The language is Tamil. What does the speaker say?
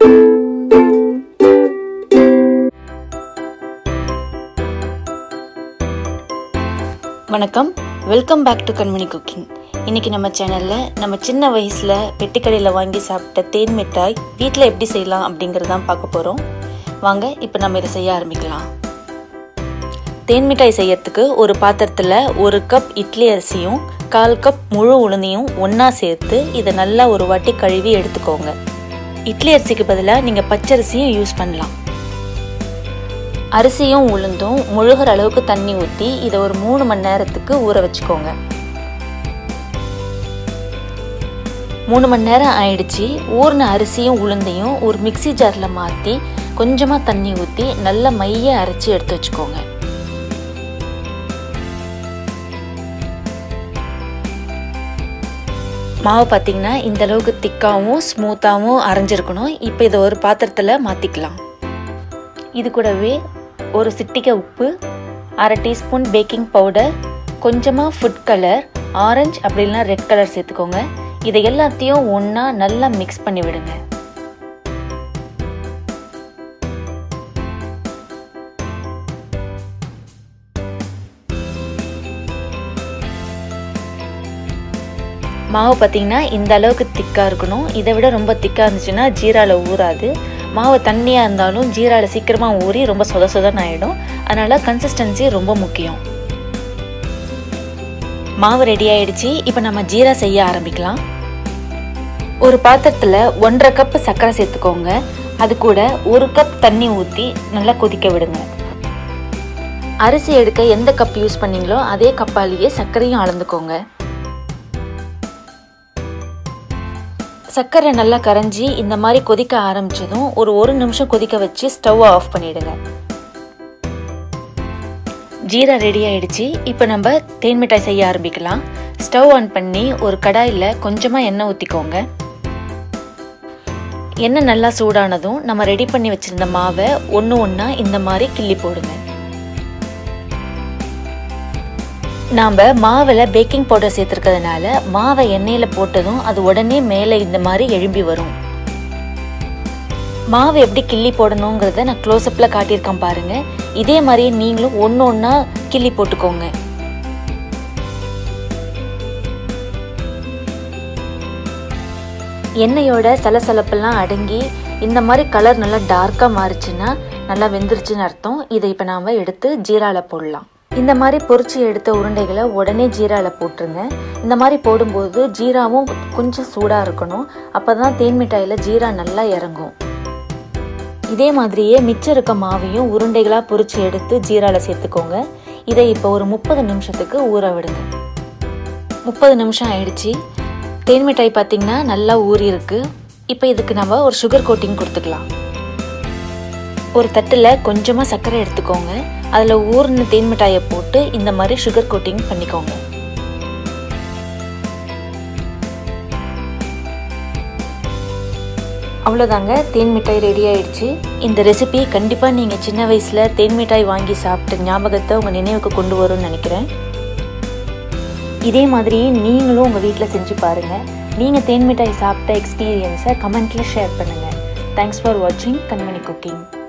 வணக்கம் welcome back to Kanmani cooking இன்னைக்கு நம்ம சேனலில் நம்ம சின்ன வயசில் பெட்டிக்கடையில் வாங்கி சாப்பிட்ட தேன் மிட்டாய் வீட்டில் எப்படி செய்யலாம் அப்படிங்கிறதான் பார்க்க போகிறோம் வாங்க இப்போ நம்ம இதை செய்ய ஆரம்பிக்கலாம் தேன் மிட்டாய் செய்யறதுக்கு ஒரு பாத்திரத்தில் ஒரு கப் இட்லி அரிசியும் கால் கப் முழு உளுந்தையும் ஒன்றா சேர்த்து இதை நல்லா ஒரு வாட்டி கழுவி எடுத்துக்கோங்க இட்லி அரிசிக்கு பதிலாக நீங்கள் பச்சரிசியும் யூஸ் பண்ணலாம் அரிசியும் உளுந்தும் முழுகிற அளவுக்கு தண்ணி ஊற்றி இதை ஒரு மூணு மணி நேரத்துக்கு ஊற வச்சுக்கோங்க மூணு மணி நேரம் ஆயிடுச்சு ஊறின அரிசியும் உளுந்தையும் ஒரு மிக்சி ஜாரில் மாற்றி கொஞ்சமாக தண்ணி ஊற்றி நல்ல மைய அரைச்சி எடுத்து வச்சுக்கோங்க மாவு பார்த்தீங்கன்னா இந்த அளவுக்கு திக்காகவும் ஸ்மூத்தாகவும் அரைஞ்சிருக்கணும் இப்போ இதை ஒரு பாத்திரத்தில் மாற்றிக்கலாம் இது கூடவே ஒரு சிட்டிகை உப்பு அரை டீஸ்பூன் பேக்கிங் பவுடர் கொஞ்சமாக ஃபுட் கலர் ஆரஞ்சு அப்படி இல்லைனா ரெட் கலர் சேர்த்துக்கோங்க இதை எல்லாத்தையும் ஒன்றா நல்லா மிக்ஸ் பண்ணி விடுங்க மாவு பார்த்தீங்கன்னா இந்த அளவுக்கு திக்காக இருக்கணும் இதை விட ரொம்ப திக்காக இருந்துச்சுன்னா ஜீராவில் ஊறாது மாவு தண்ணியாக இருந்தாலும் ஜீராவில் சீக்கிரமாக ஊறி ரொம்ப சொத சொதன்னு ஆகிடும் அதனால் கன்சிஸ்டன்சி ரொம்ப முக்கியம் மாவு ரெடி ஆயிடுச்சு இப்போ நம்ம ஜீரா செய்ய ஆரம்பிக்கலாம் ஒரு பாத்திரத்தில் ஒன்றரை கப் சர்க்கரை சேர்த்துக்கோங்க அது கூட ஒரு கப் தண்ணி ஊற்றி நல்லா கொதிக்க விடுங்க அரிசி எடுக்க எந்த கப் யூஸ் பண்ணீங்களோ அதே கப்பாலேயே சர்க்கரையும் அளந்துக்கோங்க சர்க்கரை நல்லா கரைஞ்சி இந்த மாதிரி கொதிக்க ஆரம்பிச்சதும் ஒரு ஒரு நிமிஷம் கொதிக்க வச்சு ஸ்டவ்வை ஆஃப் பண்ணிடுங்க ஜீரா ரெடி ஆயிடுச்சு இப்போ நம்ம தேன் மிட்டாய் செய்ய ஆரம்பிக்கலாம் ஸ்டவ் ஆன் பண்ணி ஒரு கடாயில் கொஞ்சமாக எண்ணெய் ஊற்றிக்கோங்க எண்ணெய் நல்லா சூடானதும் நம்ம ரெடி பண்ணி வச்சிருந்த மாவை ஒன்று ஒன்றா இந்த மாதிரி கிள்ளி போடுங்க நாம் மாவில் பேக்கிங் பவுடர் சேர்த்துருக்கிறதுனால மாவை எண்ணெயில் போட்டதும் அது உடனே மேலே இந்த மாதிரி எழும்பி வரும் மாவு எப்படி கிள்ளி போடணுங்கிறத நான் க்ளோஸ்அப்பில் காட்டியிருக்கேன் பாருங்க இதே மாதிரி நீங்களும் ஒன்று ஒன்றா கிள்ளி போட்டுக்கோங்க எண்ணெயோட சலசலப்பெல்லாம் அடங்கி இந்த மாதிரி கலர் நல்லா டார்க்காக மாறிச்சுன்னா நல்லா வெந்துருச்சுன்னு அர்த்தம் இதை இப்போ நாம் எடுத்து ஜீராவில் போடலாம் இந்த மாதிரி பொறிச்சு எடுத்த உருண்டைகளை உடனே ஜீராவில் போட்டுருங்க இந்த மாதிரி போடும்போது ஜீராவும் கொஞ்சம் சூடாக இருக்கணும் அப்போ தான் தேன் மிட்டாயில் ஜீரா நல்லா இறங்கும் இதே மாதிரியே மிச்சம் இருக்க மாவையும் உருண்டைகளாக பொறிச்சு எடுத்து ஜீராவில் சேர்த்துக்கோங்க இதை இப்போ ஒரு முப்பது நிமிஷத்துக்கு ஊற விடுங்க முப்பது நிமிஷம் ஆயிடுச்சு தேன் மிட்டாய் பார்த்தீங்கன்னா நல்லா ஊறி இருக்கு இப்போ இதுக்கு நம்ம ஒரு சுகர் கோட்டிங் கொடுத்துக்கலாம் ஒரு தட்டில் கொஞ்சமாக சர்க்கரை எடுத்துக்கோங்க அதில் ஊறின தேன் மிட்டாயை போட்டு இந்த மாதிரி சுகர் கோட்டிங் பண்ணிக்கோங்க அவ்வளோதாங்க தேன் மிட்டாய் ரெடி ஆயிடுச்சு இந்த ரெசிபி கண்டிப்பாக நீங்கள் சின்ன வயசில் தேன் மிட்டாய் வாங்கி சாப்பிட்ட ஞாபகத்தை உங்கள் நினைவுக்கு கொண்டு வரும்னு நினைக்கிறேன் இதே மாதிரி நீங்களும் உங்கள் வீட்டில் செஞ்சு பாருங்கள் நீங்கள் தேன் மிட்டாய் சாப்பிட்ட எக்ஸ்பீரியன்ஸை கமெண்ட்டில் ஷேர் பண்ணுங்கள் தேங்க்ஸ் ஃபார் வாட்சிங் கண்மணி குக்கிங்